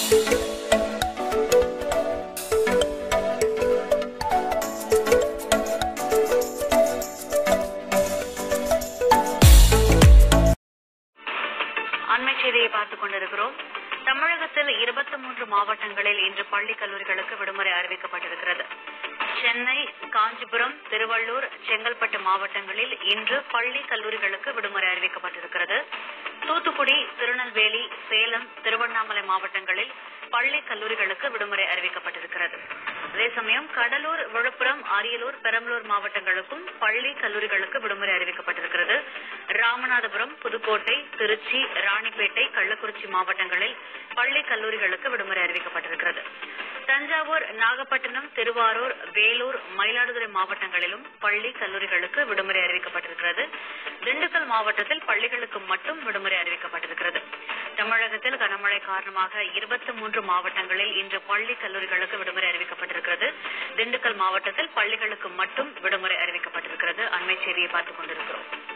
அண்மை செய்தியை பார்த்துக் கொண்டிருக்கிறோம் தமிழகத்தில் இருபத்தி மூன்று மாவட்டங்களில் இன்று பள்ளி கல்லூரிகளுக்கு விடுமுறை அறிவிக்கப்பட்டிருக்கிறது சென்னை காஞ்சிபுரம் திருவள்ளூர் செங்கல்பட்டு மாவட்டங்களில் இன்று பள்ளி கல்லூரிகளுக்கு விடுமுறை அறிவிக்கப்பட்டிருக்கிறது தூத்துக்குடி திருநெல்வேலி சேலம் திருவண்ணாமலை மாவட்டங்களில் பள்ளி கல்லூரிகளுக்கு விடுமுறை அறிவிக்கப்பட்டிருக்கிறது அதே சமயம் கடலூர் விழுப்புரம் அரியலூர் பெரம்பலூர் மாவட்டங்களுக்கும் பள்ளி கல்லூரிகளுக்கு விடுமுறை அறிவிக்கப்பட்டிருக்கிறது ராமநாதபுரம் புதுக்கோட்டை திருச்சி ராணிப்பேட்டை கள்ளக்குறிச்சி மாவட்டங்களில் பள்ளி கல்லூரிகளுக்கு விடுமுறை அறிவிக்கப்பட்டிருக்கிறது தஞ்சாவூர் நாகப்பட்டினம் திருவாரூர் வேலூர் மயிலாடுதுறை மாவட்டங்களிலும் பள்ளி கல்லூரிகளுக்கு விடுமுறை அறிவிக்கப்பட்டிருக்கிறது திண்டுக்கல் மாவட்டத்தில் பள்ளிகளுக்கு மட்டும் விடுமுறை அறிவிக்கப்பட்டிருக்கிறது தமிழகத்தில் கனமழை காரணமாக இருபத்தி மூன்று மாவட்டங்களில் இன்று பள்ளி கல்லூரிகளுக்கு விடுமுறை அறிவிக்கப்பட்டிருக்கிறது திண்டுக்கல் மாவட்டத்தில் பள்ளிகளுக்கு மட்டும் விடுமுறை அறிவிக்கப்பட்டிருக்கிறது அண்மை செய்தியை பார்த்துக் கொண்டிருக்கிறோம்